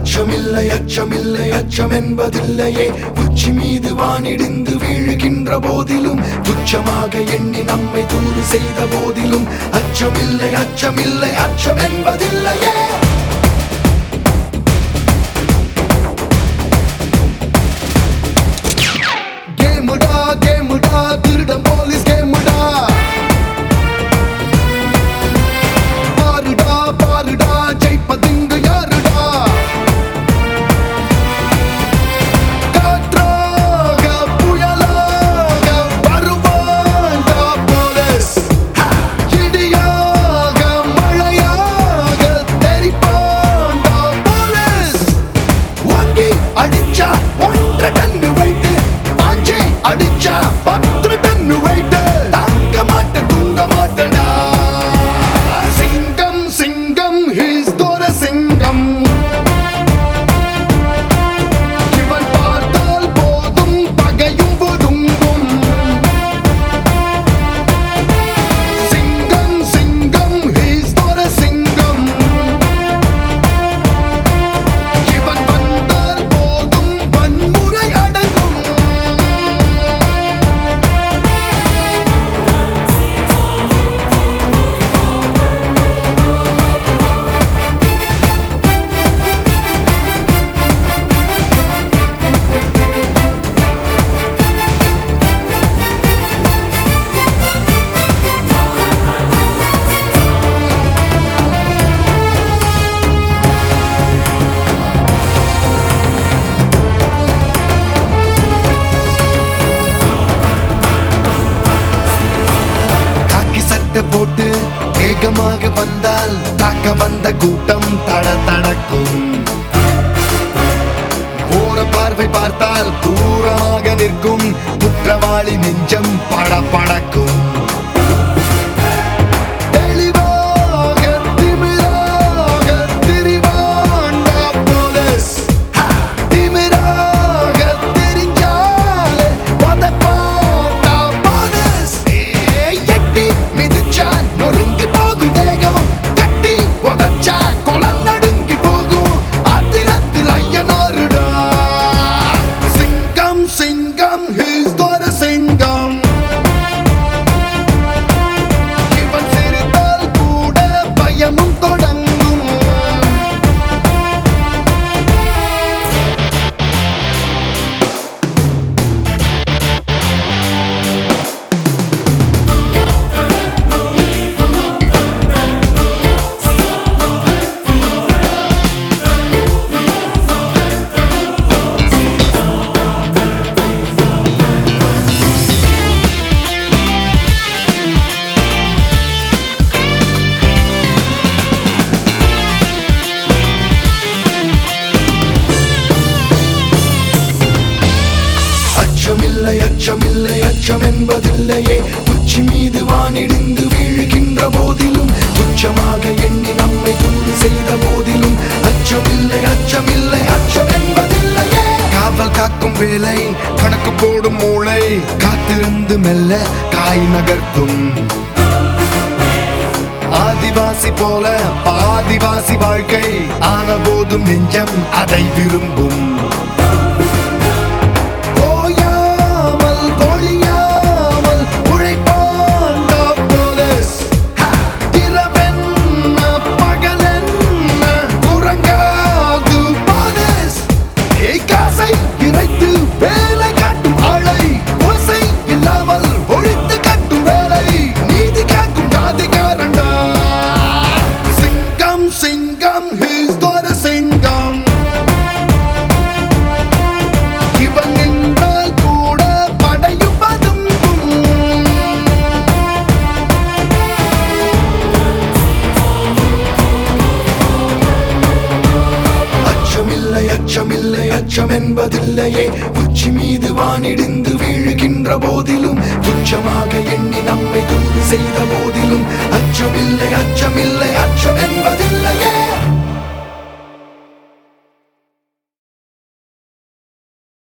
அச்சமில்லை அச்சமில்லை அச்சம் என்பதில்லையே உச்சி மீது வானிடிந்து வீழுகின்ற போதிலும் துச்சமாக எண்ணி நம்மை தூறு செய்த போதிலும் அச்சமில்லை அச்சமில்லை அச்சம் என்பதில்லையே கேமுடா கேமுடா திருடம் போலீஸ் கேமுடா பாருடா பாருடா ஜெயிப்பதிங்கு யாருடா காற்றாக புயலாக வருவான்டா போலீஸ் இடியாக மழையாக தெரிப்பான்டா போலீஸ் வாங்கி அடிச்சா ஒன்றரை டன்னு weight பாஞ்சு அடிச்சா பத்து டன்னு weight தாங்க மாட்ட தூங்க மாட்டடா சிங்கம் சிங்கம் ஹீஸ் தோர சிங்கம் இவன் பார்த்தால் போதும் பகையும் ஒதுங்கும் சிங்கம் சிங்கம் ஹீஸ் தோர சிங்கம் இவன் வந்தால் போதும் வன்முறை அடங்கும் காக்கி சட்டை போட்டு வேகமாக வந்தால் தாக்க வந்த கூட்டம் தட தடக்கும் போற பார்வை பார்த்தால் தூரமாக நிற்கும் குற்றவாளி நெஞ்சம் பட படக்கும் தெளிவாக திமிராக திரிவாண்டா போலீஸ் திமிராக தெரிஞ்சாலே உதைப்பாண்டா போலீஸ். ஏய், எட்டி மிதிச்சா நொறுங்கி போகும் தேகம். கட்டி உதைச்சா குளம் நடுங்கி போகும். ஆத்திரத்தில் ஐயனாருடா. சிங்கம் சிங்கம் he's got a சிங்கம் இவன் சிரித்தால் கூட பயமும் தொடங்கும் அச்சமில்லை அச்சமில்லை அச்சம் என்பதில்லையே உச்சி மீது வானிடிந்து வீழுகின்ற போதிலும் துச்சமாக எண்ணி நம்மை துன்பு செய்த போதிலும் அச்சமில்லை அச்சமில்லை அச்சம் என்பதில்லையே காவல் காக்கும் வேலை கணக்கு போடும் மூளை காத்திருந்து மெல்ல காய் நகர்த்தும் ஆதிவாசி போல பாதிவாசி வாழ்க்கை ஆன போதும் நெஞ்சம் அதை விரும்பும் ஓயாமல் பொழியாமல் உழைப்பாண்டா போலீஸ் இரவென்ன பகலென்ன உறங்காது போலீஸ் ஏய் காசை இறைத்து வேலை காட்டும் ஆளை ஓசை இல்லாமல் ஒழித்து கட்டும் வேலை நீதி காக்கும் ஜாதிகாரண்டா சிங்கம் சிங்கம் ஹீஸ் got a சிங்கம் இவன் நின்றால் கூட படையும் பதுங்கும் அச்சமில்லை அச்சமில்லை அச்சம் என்பதில்லையே உச்சி மீது வானிடிந்து வீழுகின்ற போதிலும் துச்சமாக எண்ணி நம்மை துன்பு செய்த போதிலும் அச்சமில்லை அச்சமில்லை அச்சம் என்பதில்லையே